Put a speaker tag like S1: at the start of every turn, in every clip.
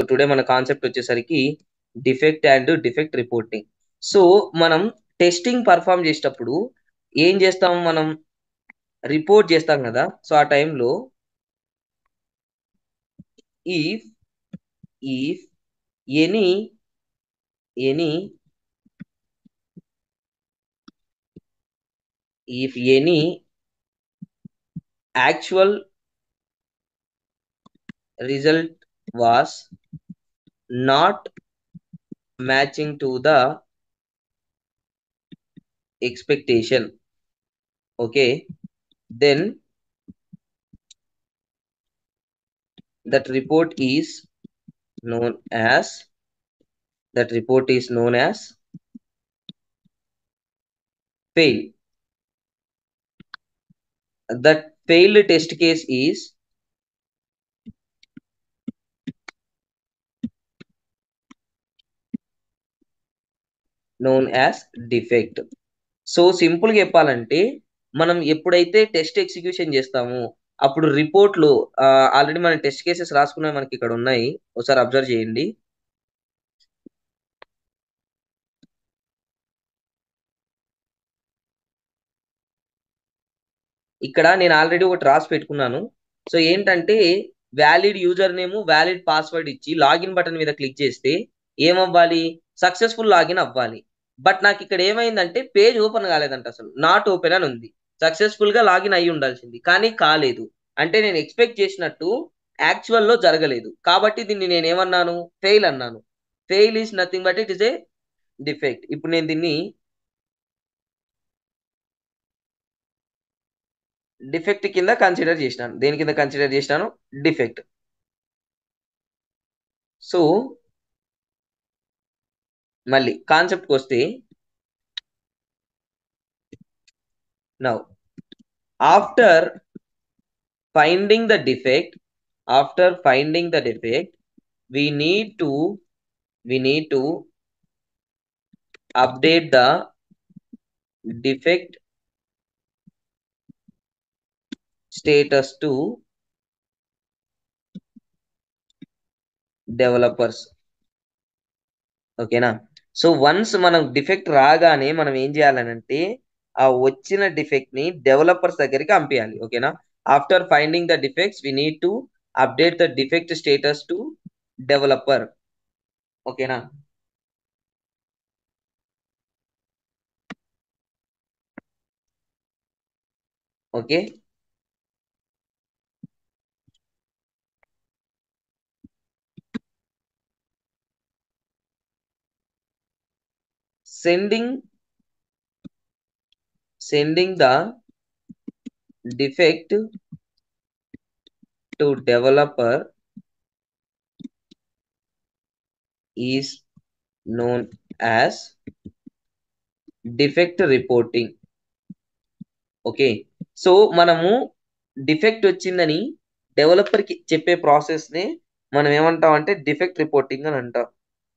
S1: today మన concept వచ్చేసరికి defect and defect reporting so మనం టెస్టింగ్ పర్ఫామ్ చేసేటప్పుడు ఏం చేస్తాం మనం రిపోర్ట్ చేస్తాం కదా సో ఆ టైంలో if if any any if any actual result was not matching to the expectation okay then that report is known as that report is known as fail that failed test case is known as defect so simple గా చెప్పాలంటే మనం ఎప్పుడైతే test execution చేస్తామో అప్పుడు report లో already మనం test cases రాసుకున్నవి మనకి ఇక్కడ ఉన్నాయి ఒకసారి అబ్జర్వ్ చేయండి ఇక్కడ నేను ఆల్రెడీ ఒకటి రాసి పెట్టుకున్నాను సో ఏంటంటే valid user name valid password ఇచ్చి లాగిన్ బటన్ మీద క్లిక్ చేస్తే ఏమవ్వాలి సక్సెస్ఫుల్ లాగిన్ అవ్వాలి బట్ నాకు ఇక్కడ ఏమైందంటే పేజ్ ఓపెన్ కాలేదంట అసలు నాట్ ఓపెన్ అని ఉంది సక్సెస్ఫుల్ గా లాగిన్ అయ్యి ఉండాల్సింది కానీ కాలేదు అంటే నేను ఎక్స్పెక్ట్ చేసినట్టు యాక్చువల్ లో జరగలేదు కాబట్టి దీన్ని నేను ఏమన్నాను ఫెయిల్ అన్నాను fail is nothing but it is a defect ఇప్పుడు నేను దీన్ని డిఫెక్ట్ కింద కన్సిడర్ చేసినాను దేని కింద కన్సిడర్ చేసినాను డిఫెక్ట్ సో మళ్ళీ కాన్సెప్ట్కి వస్తే now after finding the defect after finding the defect we need to we need to update the defect status to developers ఓకేనా సో వన్స్ మనం డిఫెక్ట్ రాగానే మనం ఏం చేయాలనంటే ఆ వచ్చిన డిఫెక్ట్ ని డెవలపర్స్ దగ్గరికి పంపించాలి ఓకేనా after finding the defects we need to update the defect status to developer ఓకేనా okay sending sending the defect to developer is known as defect reporting okay so మనము డిఫెక్ట్ వచ్చిందని డెవలపర్ కి చెప్పే process ని మనం ఏమంటాం అంటే డిఫెక్ట్ రిపోర్టింగ్ అని అంటాం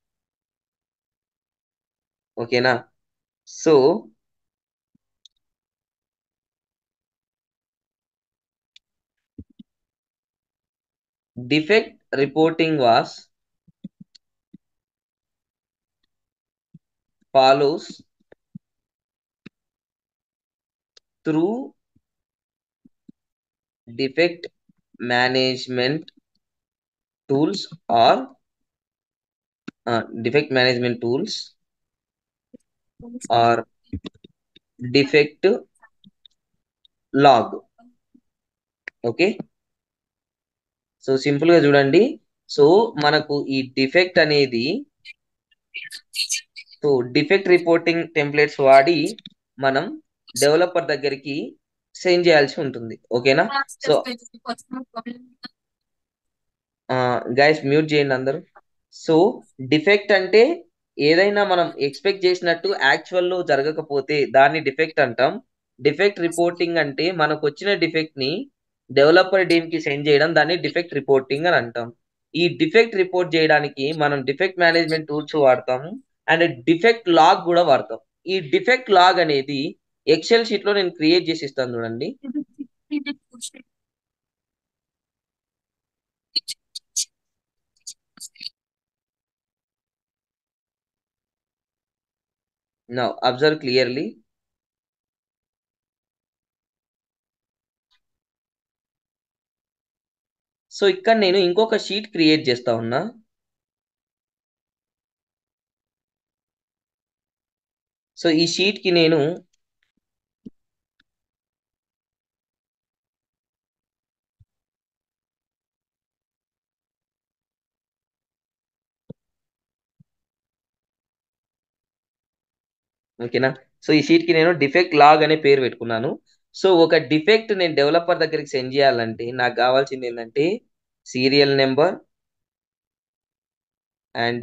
S1: ఓకేనా so defect reporting was follows through defect management tools or uh, defect management tools or defect log okay so simple గా చూడండి సో మనకు ఈ డిఫెక్ట్ అనేది సో డిఫెక్ట్ రిపోర్టింగ్ టెంప్లెట్స్ వాడి మనం డెవలపర్ దగ్గరికి సెండ్ చేయాల్సి ఉంటుంది ఓకేనా సో గైస్ మ్యూట్ చేయండి అందరూ సో డిఫెక్ట్ అంటే ఏదైనా మనం ఎక్స్పెక్ట్ చేసినట్టు యాక్చువల్ లో జరగకపోతే దాన్ని డిఫెక్ట్ అంటాం డిఫెక్ట్ రిపోర్టింగ్ అంటే మనకు వచ్చిన డిఫెక్ట్ ని డెవలపర్ టీమ్ కి సెండ్ చేయడం దాన్ని డిఫెక్ట్ రిపోర్టింగ్ అని అంటాం ఈ డిఫెక్ట్ రిపోర్ట్ చేయడానికి మనం డిఫెక్ట్ మేనేజ్మెంట్ టూల్స్ వాడతాము అండ్ డిఫెక్ట్ లాగ్ కూడా వాడతాం ఈ డిఫెక్ట్ లాగ్ అనేది ఎక్సెల్ షీట్ లో నేను క్రియేట్ చేసి ఇస్తాను చూడండి నౌ అబ్జర్వ్ క్లియర్లీ సో ఇక్కడ నేను ఇంకొక షీట్ క్రియేట్ చేస్తా ఉన్నా సో ఈ షీట్ కి నేను ఓకేనా సో ఈ షీట్ కి నేను డిఫెక్ట్ లాగ్ అనే పేరు పెట్టుకున్నాను సో ఒక డిఫెక్ట్ నేను డెవలపర్ దగ్గరికి సెండ్ చేయాలంటే నాకు కావాల్సింది ఏంటంటే serial number and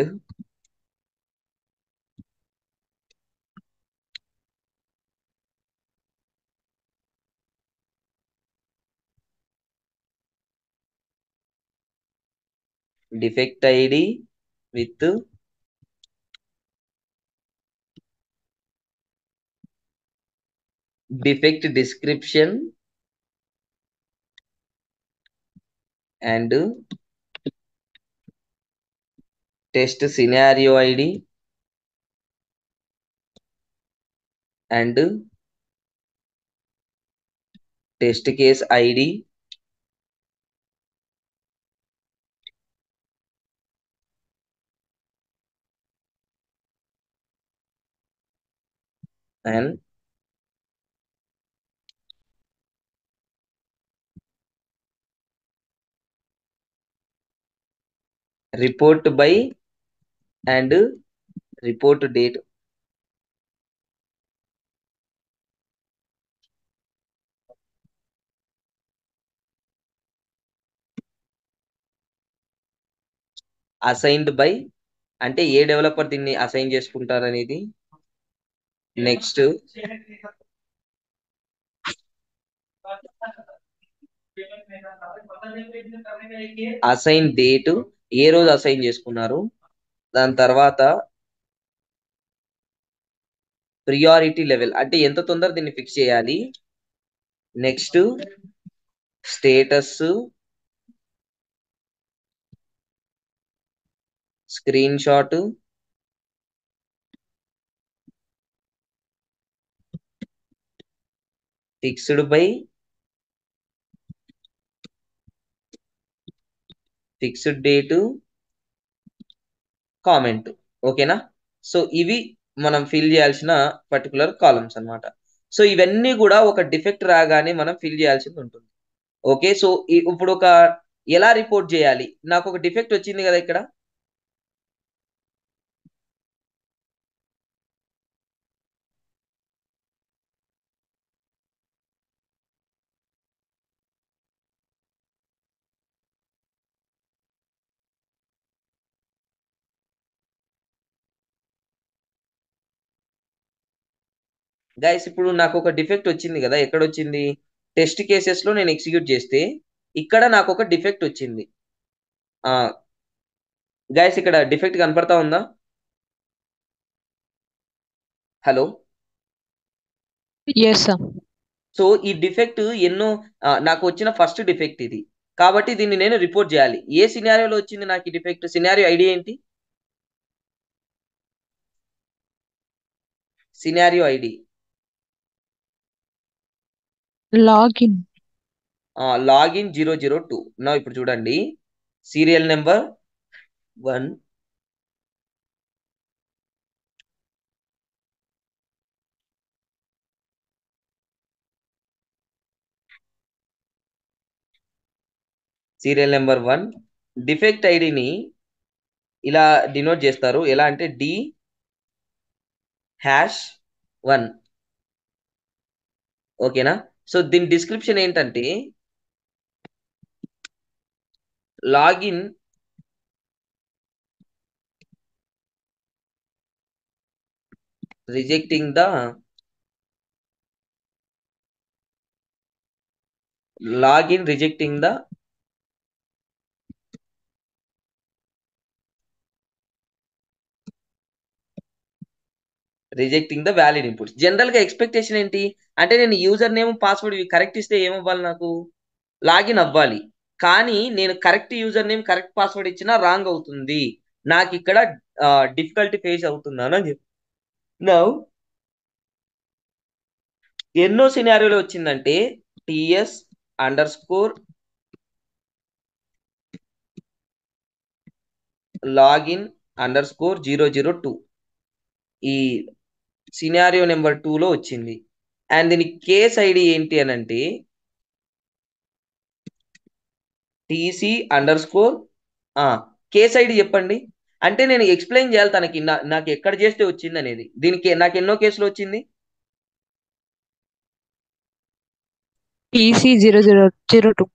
S1: defect ID with defect description and test scenario ID and test case ID and report by and report date assigned by అంటే ఏ డెవలపర్ దీన్ని అసైన్ చేసుకుంటారు అనేది నెక్స్ట్ అసైన్ డేట్ ఏ రోజు అసైన్ చేసుకున్నారు దాని తర్వాత ప్రియారిటీ లెవెల్ అంటే ఎంత తొందర దీన్ని ఫిక్స్ చేయాలి next status screen shot fixed by fixed date comment ఓకేనా సో ఇవి మనం ఫిల్ చేయాల్సిన పర్టికులర్ కాలమ్స్ అన్నమాట సో ఇవన్నీ కూడా ఒక డిఫెక్ట్ రాగానే మనం ఫిల్ చేయాల్సింది ఉంటుంది ఓకే సో ఇప్పుడు ఒక ఎలా రిపోర్ట్ చేయాలి నాకు ఒక డిఫెక్ట్ వచ్చింది కదా ఇక్కడ గైస్ ఇప్పుడు నాకు ఒక డిఫెక్ట్ వచ్చింది కదా ఎక్కడ వచ్చింది టెస్ట్ కేసెస్ లో నేను ఎగ్జిక్యూట్ చేస్తే ఇక్కడ నాకు ఒక డిఫెక్ట్ వచ్చింది గైస్ ఇక్కడ డిఫెక్ట్ కనపడతా ఉందా హలో
S2: ఎస్ సార్
S1: సో ఈ డిఫెక్ట్ ఎన్నో ఆ, నాకు వచ్చిన ఫస్ట్ డిఫెక్ట్ ఇది కాబట్టి దీన్ని నేను రిపోర్ట్ చేయాలి ఏ సినారియోలో వచ్చింది నాకు ఈ డిఫెక్ట్ సినారియో ఐడి ఏంటి scenario ID
S2: login
S1: login zero zero two నా ఇప్పుడు చూడండి serial number one serial number one defect ఐడిని ఇలా డినోట్ చేస్తారు ఎలా అంటే డి హ్యాష్ వన్ ఓకేనా సో దీని డిస్క్రిప్షన్ ఏంటంటే login rejecting the login rejecting the rejecting the valid inputs general గా ఎక్స్పెక్టేషన్ ఏంటి అంటే నేను యూజర్ నేమ్ పాస్వర్డ్ కరెక్ట్ ఇస్తే ఏమవ్వాలి నాకు లాగిన్ అవ్వాలి కానీ నేను correct user name correct password ఇచ్చినా రాంగ్ అవుతుంది నాకు ఇక్కడ డిఫికల్టీ ఫేస్ అవుతున్నాను అని చెప్పి నౌ ఎన్నో సినారియోలో వచ్చిందంటే TS underscore login underscore zero zero two ఈ సినారియో నెంబర్ టూలో వచ్చింది అండ్ దీని కేస్ ఐడి ఏంటి అని అంటే TC underscore case ID చెప్పండి అంటే నేను ఎక్స్ప్లెయిన్ చేయాలి తనకి నా- నాకు ఎక్కడ చేస్తే వచ్చింది అనేది దీనికి నాకు ఎన్నో కేసులు వచ్చింది
S2: TC zero zero zero two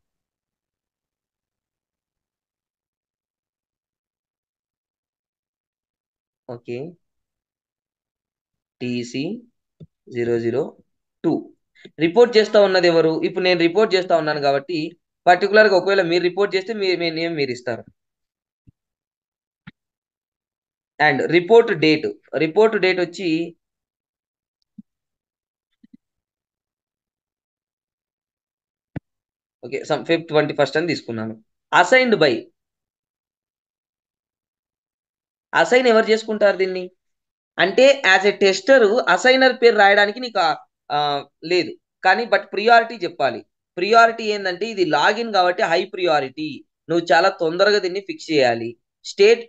S1: okay TC zero zero two report చేస్తా ఉన్నది ఎవరు ఇప్పుడు నేను రిపోర్ట్ చేస్తా ఉన్నాను కాబట్టి పర్టికులర్ గా ఒకవేళ మీరు రిపోర్ట్ చేస్తే మీ మీ నేమ్ మీరు ఇస్తారు and report date report date వచ్చి okay some fifth twenty first అని తీసుకున్నాను అసైన్డ్ బై అసైన్ ఎవరు చేసుకుంటారు దీన్ని అంటే యాజ్ ఎ టెస్టర్ అసైనర్ పేరు రాయడానికి నీకు ఆ, ఆ, లేదు కానీ బట్ ప్రియారిటీ చెప్పాలి ప్రియారిటీ ఏంటంటే ఇది లాగిన్ కాబట్టి హై ప్రియారిటీ నువ్వు చాలా తొందరగా దీన్ని ఫిక్స్ చేయాలి స్టేట్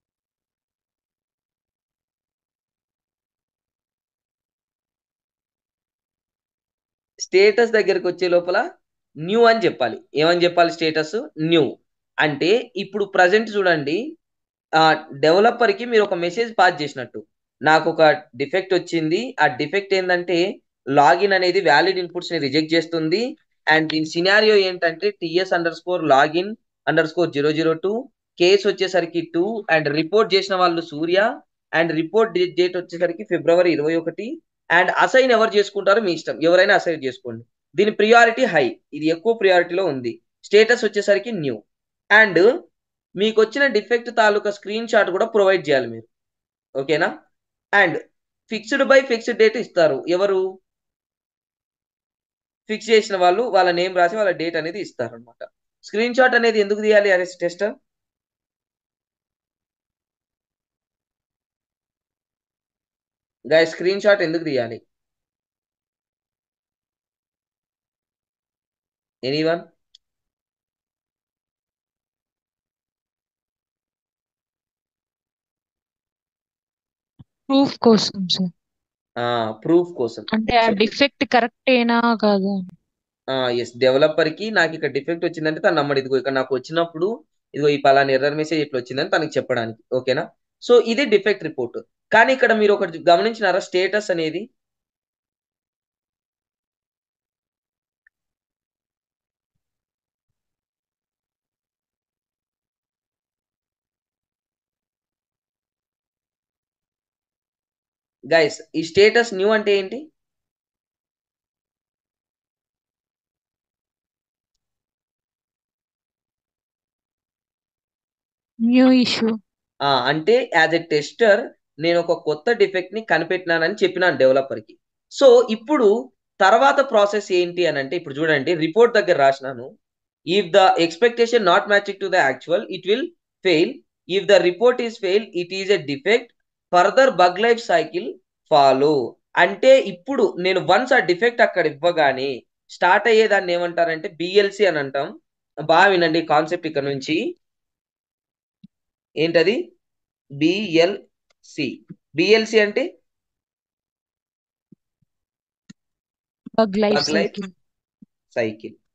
S1: స్టేటస్ దగ్గరికి వచ్చే లోపల న్యూ అని చెప్పాలి ఏమని చెప్పాలి స్టేటస్ న్యూ అంటే ఇప్పుడు ప్రజెంట్ చూడండి ఆ డెవలపర్ కి మీరు ఒక మెసేజ్ పాస్ చేసినట్టు నాకు ఒక డిఫెక్ట్ వచ్చింది ఆ డిఫెక్ట్ ఏంటంటే లాగిన్ అనేది వ్యాలిడ్ ఇన్పుట్స్ ని రిజెక్ట్ చేస్తుంది అండ్ దీని సినారియో ఏంటంటే TS underscore login underscore zero zero two case వచ్చేసరికి టూ అండ్ రిపోర్ట్ చేసిన వాళ్ళు సూర్య అండ్ రిపోర్ట్ డేట్ వచ్చేసరికి ఫిబ్రవరి ఇరవై ఒకటి అండ్ అసైన్ ఎవరు చేసుకుంటారో మీ ఇష్టం ఎవరైనా అసైన్ చేసుకోండి దీని ప్రియారిటీ హై ఇది ఎక్కువ ప్రియారిటీలో ఉంది స్టేటస్ వచ్చేసరికి న్యూ అండ్ మీకు వచ్చిన డిఫెక్ట్ తాలూకా స్క్రీన్ షాట్ కూడా ప్రొవైడ్ చేయాలి మీరు ఓకేనా and fixed by fixed date ఇస్తారు ఎవరు ఫిక్స్ చేసిన వాళ్ళు వాళ్ళ నేమ్ రాసి వాళ్ళ డేట్ అనేది ఇస్తారు అనమాట స్క్రీన్ షాట్ అనేది ఎందుకు తీయాలి అరెస్ టెస్టర్ గాయ స్క్రీన్ షాట్ ఎందుకు తీయాలి ఎనీవన్
S2: ప్రూఫ్ కోసం సార్
S1: ప్రూఫ్ కోసం
S2: అంటే ఆ డిఫెక్ట్ కరెక్ట్ ఏనా కాదా
S1: ఎస్ డెవలపర్ కి నాకు ఇక్కడ డిఫెక్ట్ వచ్చిందంటే తను నమ్మడు ఇదిగో ఇక్కడ నాకు వచ్చినప్పుడు ఇదిగో ఈ పలానా ఎర్రర్ మెసేజ్ ఇట్లా వచ్చిందని తనకి చెప్పడానికి ఓకేనా సో ఇది డిఫెక్ట్ రిపోర్ట్ కానీ ఇక్కడ మీరు ఒకటి గమనించినారా స్టేటస్ అనేది గైస్ ఈ స్టేటస్ న్యూ అంటే ఏంటి
S2: న్యూ ఇష్యూ
S1: ఆ, అంటే యాజ్ ఎ టెస్టర్ నేను ఒక కొత్త డిఫెక్ట్ ని కనిపెట్టినానని చెప్పినాను డెవలపర్ కి సో ఇప్పుడు తర్వాత ప్రాసెస్ ఏంటి అని అంటే ఇప్పుడు చూడండి రిపోర్ట్ దగ్గర రాసినాను if the expectation not matching to the actual it will fail if the report is fail it is a defect further bug life cycle follow అంటే ఇప్పుడు నేను వన్స్ ఆ డిఫెక్ట్ అక్కడ ఇవ్వగానే స్టార్ట్ అయ్యేదాన్ని ఏమంటారంటే బిఎల్సి అని అంటాం బాగా వినండి కాన్సెప్ట్ ఇక్కడ నుంచి ఏంటది బిఎల్సి బిఎల్సి అంటే
S2: bug life
S1: Bug life
S2: cycle
S1: cycle